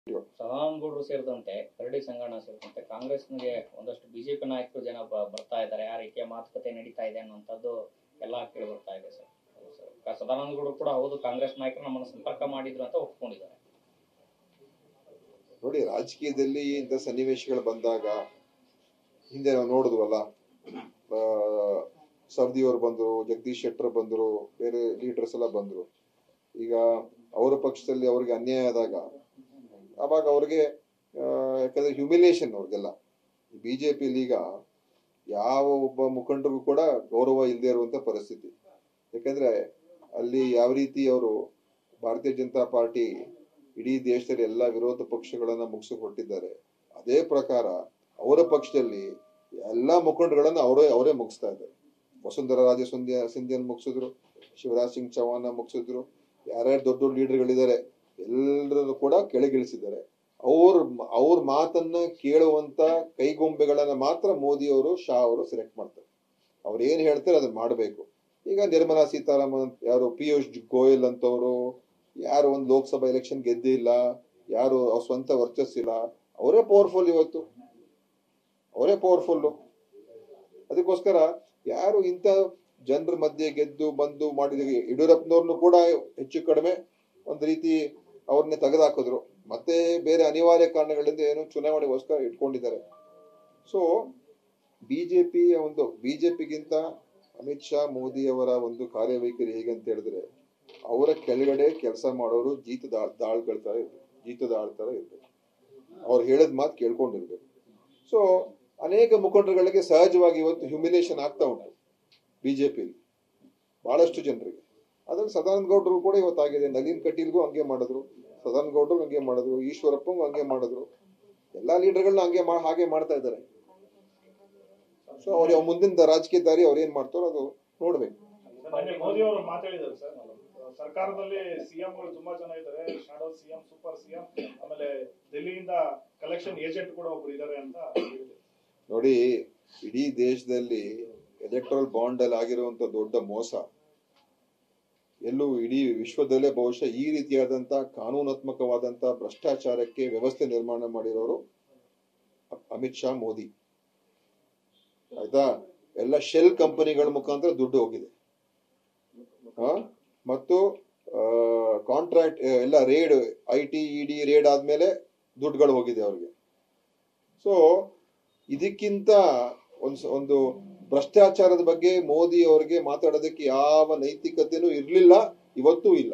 ಸದಾನಂದಗೌಡರು ಸೇರಿದಂತೆ ಕರಡಿ ಸಂಗಣ್ಣ ಸೇರಿದಂತೆ ಕಾಂಗ್ರೆಸ್ನಿಗೆ ಒಂದಷ್ಟು ಬಿಜೆಪಿ ನಾಯಕರು ಜನ ಬ- ಬರ್ತಾ ಇದ್ದಾರೆ ಆ ರೀತಿಯ ಮಾತುಕತೆ ನಡೀತಾ ಇದೆ ಅನ್ನುವಂಥದ್ದು ಎಲ್ಲ ಕೇಳಿ ಬರ್ತಾ ಇದೆ ಸರ್ ಹೌದು ಸರ್. ಕ- ಸದಾನಂದಗೌಡರು ಕೂಡ ಹೌದು ಕಾಂಗ್ರೆಸ್ ನಾಯಕರು ನಮ್ಮನ್ನು ಸಂಪರ್ಕ ಮಾಡಿದ್ರು ಅಂತ ಒಪ್ಕೊಂಡಿದ್ದಾರೆ ನೋಡಿ ರಾಜಕೀಯದಲ್ಲಿ ಇಂಥ ಸನ್ನಿವೇಶಗಳು ಬಂದಾಗ ಹಿಂದೆ ನಾವು ನೋಡಿದ್ವಲ್ಲ ಆ, ಸವದಿಯವರು ಬಂದರು ಜಗದೀಶ್ ಶೆಟ್ಟರ್ ಬಂದರು ಬೇರೆ ಲೀಡರ್ಸ್ ಎಲ್ಲ ಬಂದರು ಈಗ ಅವರ ಪಕ್ಷದಲ್ಲಿ ಅವ್ರಿಗೆ ಅನ್ಯಾಯ ಆದಾಗ ಆವಾಗ ಅವ್ರಿಗೆ ಆ, ಯಾಕಂದ್ರೆ ಹ್ಯುಮಿಲೇಷನ್ ಅವ್ರಿಗೆಲ್ಲ ಬಿ ಜೆ ಪಿಲಿ ಈಗ ಯಾವ ಒಬ್ಬ ಮುಖಂಡರಿಗೂ ಕೂಡ ಗೌರವ ಇಲ್ಲದೆ ಇರುವಂತ ಪರಿಸ್ಥಿತಿ ಯಾಕಂದ್ರೆ ಅಲ್ಲಿ ಯಾವ ರೀತಿ ಅವರು ಭಾರತೀಯ ಜನತಾ ಪಾರ್ಟಿ ಇಡೀ ದೇಶದಲ್ಲಿ ಎಲ್ಲ ವಿರೋಧ ಪಕ್ಷಗಳನ್ನ ಮುಗಿಸಿ ಹೊರಟಿದ್ದಾರೆ ಅದೇ ಪ್ರಕಾರ ಅವರ ಪಕ್ಷದಲ್ಲಿ ಎಲ್ಲಾ ಮುಖಂಡಗಳನ್ನ ಅವರೇ ಅವರೇ ಮುಗಿಸ್ತಾ ಇದ್ದಾರೆ ವಸುಂಧರಾ ರಾಜೇ ಸಿಂಧ್ಯಾ ಸಿಂಧ್ಯನ್ ಮುಗಿಸಿದ್ರು ಶಿವರಾಜ್ ಸಿಂಗ್ ಚೌಹಾನ್ ಮುಗಿಸಿದ್ರು ಯಾರ್ಯಾರು ದೊಡ್ಡ ದೊಡ್ಡ ಲೀಡರ್ಗಳಿದ್ದಾರೆ ಎಲ್ಲರನ್ನು ಕೂಡ ಕೆಳಗಿಳಿಸಿದ್ದಾರೆ ಅವ್ರ ಅವ್ರ ಮಾತನ್ನ ಕೇಳುವಂತ ಕೈಗೊಂಬೆಗಳನ್ನ ಮಾತ್ರ ಮೋದಿ ಅವರು ಶಾ ಅವರು ಸೆಲೆಕ್ಟ್ ಮಾಡ್ತಾರೆ ಅವ್ರು ಏನ್ ಹೇಳ್ತಾರೆ ಅದನ್ನ ಮಾಡಬೇಕು ಈಗ ನಿರ್ಮಲಾ ಸೀತಾರಾಮನ್ ಯಾರು ಪಿಯೂಷ್ ಗೋಯಲ್ ಅಂತವರು ಯಾರು ಒಂದು ಲೋಕಸಭಾ ಎಲೆಕ್ಷನ್ ಗೆದ್ದಿಲ್ಲ ಯಾರು ಅವ್ರ ಸ್ವಂತ ವರ್ಚಸ್ಸಿಲ್ಲ ಅವರೇ ಪವರ್ಫುಲ್ ಇವತ್ತು ಅವರೇ ಪವರ್ಫುಲ್ ಅದಕ್ಕೋಸ್ಕರ ಯಾರು ಇಂಥ ಜನರ ಮಧ್ಯೆ ಗೆದ್ದು ಬಂದು ಮಾಡಿದ ಯಡಿಯೂರಪ್ಪನವ್ರನ್ನು ಕೂಡ ಹೆಚ್ಚು ಕಡಿಮೆ ಒಂದು ರೀತಿ ಅವ್ರನ್ನೇ ತೆಗೆದುಹಾಕಿದ್ರು ಮತ್ತೆ ಬೇರೆ ಅನಿವಾರ್ಯ ಕಾರಣಗಳಿಂದ ಏನು ಚುನಾವಣೆಗೋಸ್ಕರ ಇಟ್ಕೊಂಡಿದ್ದಾರೆ ಸೊ ಬಿಜೆಪಿಯ ಒಂದು ಬಿಜೆಪಿಗಿಂತ ಅಮಿತ್ ಶಾ ಮೋದಿ ಅವರ ಒಂದು ಕಾರ್ಯವೈಖರಿ ಹೇಗೆ ಅಂತ ಹೇಳಿದ್ರೆ ಅವರ ಕೆಳಗಡೆ ಕೆಲಸ ಮಾಡೋರು ಜೀತದ ದಾಳ್ಗಳ ತರ ಇರ್ಬೇಕು ಜೀತದ ಆಳ್ ತರ ಇರ್ಬೇಕು ಅವ್ರು ಹೇಳಿದ ಮಾತು ಕೇಳ್ಕೊಂಡಿರ್ಬೇಕು ಸೊ ಅನೇಕ ಮುಖಂಡರುಗಳಿಗೆ ಸಹಜವಾಗಿ ಇವತ್ತು ಹ್ಯುಮಿಲೇಷನ್ ಆಗ್ತಾ ಉಂಟು ಬಿಜೆಪಿಲಿ ಬಹಳಷ್ಟು ಜನರಿಗೆ ಅದ್ರಲ್ಲಿ ಸದಾನಂದ ಗೌಡರು ಕೂಡ ಇವತ್ತಾಗಿದೆ ನಳಿನ್ ಕಟೀಲ್ಗೂ ಹಂಗೆ ಮಾಡಿದ್ರು ಸದಾನಂದ ಗೌಡರು ಹಂಗೆ ಮಾಡಿದ್ರು ಈಶ್ವರಪ್ಪಂಗೂ ಹಂಗೆ ಮಾಡಿದ್ರು ಎಲ್ಲಾ ಲೀಡರ್ಗಳನ್ನ ಹಂಗೆ ಮಾ- ಹಾಗೆ ಮಾಡ್ತಾ ಇದ್ದಾರೆ ಸೊ ಅವ್ರ ಮುಂದಿನ ರಾಜಕೀಯ ದಾರಿ ಅವ್ರು ಏನ್ ಮಾಡ್ತಾರೋ ಅದು ನೋಡ್ಬೇಕು ಮೊನ್ನೆ ಮೋದಿ ಅವರು ಮಾತಾಡಿದ್ದಾರೆ ಸರ್ ಸರ್ಕಾರದಲ್ಲಿ ಸಿಎಂ ಗಳು ತುಂಬಾ ಜನ ಇದ್ದಾರೆ ಶಾಡೋ ಸಿಎಂ ಸೂಪರ್ ಸಿಎಂ ಆಮೇಲೆ ಡೆಲ್ಲಿಯಿಂದ ಕಲೆಕ್ಷನ್ ಏಜೆಂಟ್ ಕೂಡ ಒಬ್ರು ಇದ್ದಾರೆ ಅಂತ ಹೇಳಿದ್ರು ನೋಡಿ ಇಡೀ ದೇಶದಲ್ಲಿ ಎಲೆಕ್ಟ್ರಲ್ ಬಾಂಡ್ ಅಲ್ಲಿ ಆಗಿರುವಂತ ದೊಡ್ಡ ಮೋಸ ಎಲ್ಲೂ ಇಡೀ ವಿಶ್ವದಲ್ಲೇ ಬಹುಶಃ ಈ ರೀತಿಯಾದಂತ ಕಾನೂನಾತ್ಮಕವಾದಂತ ಭ್ರಷ್ಟಾಚಾರಕ್ಕೆ ವ್ಯವಸ್ಥೆ ನಿರ್ಮಾಣ ಮಾಡಿರೋರು ಅ- ಅಮಿತ್ ಶಾ ಮೋದಿ ಆಯ್ತಾ ಎಲ್ಲ ಶೆಲ್ ಕಂಪನಿಗಳ ಮುಖಾಂತರ ದುಡ್ಡು ಹೋಗಿದೆ ಆ? ಮತ್ತು ಕಾಂಟ್ರಾಕ್ಟ್ ಎಲ್ಲ raid I T ED raid ಆದ್ಮೇಲೆ ದುಡ್ಡುಗಳು ಹೋಗಿದೆ ಅವ್ರಿಗೆ ಸೊ ಇದಕ್ಕಿಂತ ಒಂದು ಒಂದು ಭ್ರಷ್ಟಾಚಾರದ ಬಗ್ಗೆ ಮೋದಿ ಅವರಿಗೆ ಮಾತಾಡೋದಕ್ಕೆ ಯಾವ ನೈತಿಕತೆನೂ ಇರಲಿಲ್ಲ ಇವತ್ತೂ ಇಲ್ಲ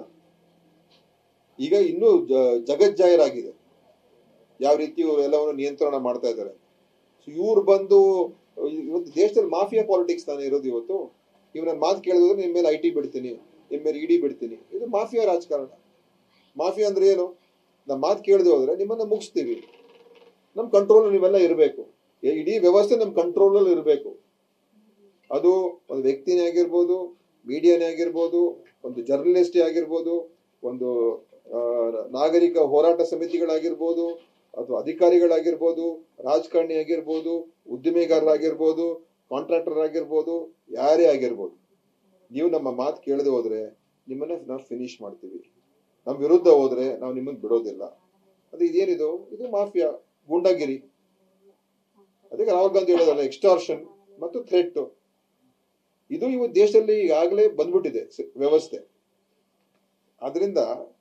ಈಗ ಇನ್ನೂ ಜ- ಜಗಜ್ಜಾಹೀರಾಗಿದೆ ಯಾವ ರೀತಿ ಇವ್ರು ಎಲ್ಲವನ್ನು ನಿಯಂತ್ರಣ ಮಾಡ್ತಾ ಇದ್ದಾರೆ ಸೊ ಇವ್ರು ಬಂದು ಇವತ್ತು ದೇಶದಲ್ಲಿ ಮಾಫಿಯಾ ಪಾಲಿಟಿಕ್ಸ್ ತಾನೇ ಇರೋದು ಇವತ್ತು ಇವ್ ನನ್ನ ಮಾತು ಕೇಳಿದ್ರೆ ನಿಮ್ಮ ಮೇಲೆ ಐ ಟಿ ಬಿಡ್ತೀನಿ ನಿಮ್ಮ ಮೇಲೆ ಇಡಿ ಬಿಡ್ತೀನಿ ಇದು ಮಾಫಿಯಾ ರಾಜಕಾರಣ ಮಾಫಿಯಾ ಅಂದ್ರೆ ಏನು ನಮ್ಮ ಮಾತು ಕೇಳದೆ ಹೋದ್ರೆ ನಿಮ್ಮನ್ನ ಮುಗಿಸ್ತೀವಿ ನಮ್ಮ ಕಂಟ್ರೋಲ್ ನೀವೆಲ್ಲ ಇರಬೇಕು ಇಡೀ ವ್ಯವಸ್ಥೆ ನಮ್ಮ ಕಂಟ್ರೋಲಲ್ಲಿ ಇರಬೇಕು ಅದು ಒಂದು ವ್ಯಕ್ತಿನೇ ಆಗಿರ್ಬೋದು ಮೀಡಿಯಾನೇ ಆಗಿರ್ಬೋದು ಒಂದು ಜರ್ನಲಿಸ್ಟೇ ಆಗಿರ್ಬೋದು ಒಂದು ಆ, ನಾಗರಿಕ ಹೋರಾಟ ಸಮಿತಿಗಳಾಗಿರ್ಬೋದು ಅಥವಾ ಅಧಿಕಾರಿಗಳಾಗಿರ್ಬೋದು ರಾಜಕಾರಣಿ ಆಗಿರ್ಬೋದು ಉದ್ದಿಮೆಗಾರರಾಗಿರ್ಬೋದು ಕಾಂಟ್ರಾಕ್ಟರ್ ಆಗಿರ್ಬೋದು ಯಾರೇ ಆಗಿರ್ಬೋದು ನೀವು ನಮ್ಮ ಮಾತು ಕೇಳದೆ ಹೋದ್ರೆ ನಿಮ್ಮನ್ನ ನಾವು ಫಿನಿಶ್ ಮಾಡ್ತೀವಿ ನಮ್ಮ ವಿರುದ್ಧ ಹೋದ್ರೆ ನಾವು ನಿಮ್ಮನ್ನ ಬಿಡೋದಿಲ್ಲ ಅದು ಇದೇನಿದು ಇದು ಮಾಫಿಯಾ ಗೂಂಡಾಗಿರಿ ಅದಕ್ಕೆ ರಾಹುಲ್ ಗಾಂಧಿ ಹೇಳೋದಲ್ಲ ಎಕ್ಸ್ಟಾರ್ಷನ್ ಮತ್ತು ಥ್ರೆಟ್ ಇದು ಇವತ್ತು ದೇಶದಲ್ಲಿ ಈಗಾಗಲೇ ಬಂದ್ಬಿಟ್ಟಿದೆ ಸ- ವ್ಯವಸ್ಥೆ ಆದ್ರಿಂದ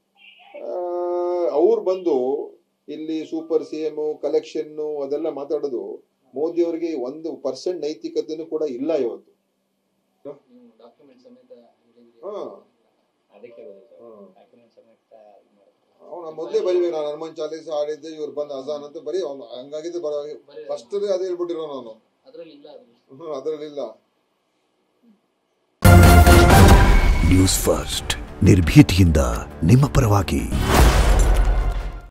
ಅವ್ರು ಬಂದು ಇಲ್ಲಿ ಸೂಪರ್ ಸಿಎಂ ಕಲೆಕ್ಷನ್ ಅದೆಲ್ಲ ಮಾತಾಡೋದು ಮೋದಿ ಅವರಿಗೆ ಒಂದು ಪರ್ಸೆಂಟ್ ನೈತಿಕತೆನೂ ಕೂಡ ಇಲ್ಲ ಇವತ್ತು ಡಾಕ್ಯುಮೆಂಟ್ ಸಮೇತ ಹೇಳಿದ್ರಿ. ಹಾ. ಅದಕ್ಕೆ ಹೇಳಿದೆ ಸರ್ ಹಾ. ಡಾಕ್ಯುಮೆಂಟ್ ಸಮೇತ ಇದು ಮಾಡಿದ್ರು. ಅವನ ಮೊದಲೇ ಬರೀಬೇಕು ನಾನು ಹನುಮಾನ್ ಚಾಲೀಸ್ ಹಾಡಿದ್ದೆ ಇವ್ರು ಬಂದು ಅಜಾನ್ ಅಂತ ಬರೀ ಅವ್ನು ಹಂಗಾಗಿದ್ದು ಬರೋ ಫಸ್ಟ್ ಅದೇ ಹೇಳ್ಬಿಟ್ಟಿರೋ ನಾನು ಅದ್ರಲ್ಲಿ ಇಲ್ಲ ಅದ್ರಲ್ಲಿ ಹ್ಮ್ ಅದರಲ್ಲಿಲ್ಲ ನ್ಯೂಸ್ ಫಸ್ಟ್ ನಿರ್ಭೀತಿಯಿಂದ ನಿಮ್ಮ ಪರವಾಗಿ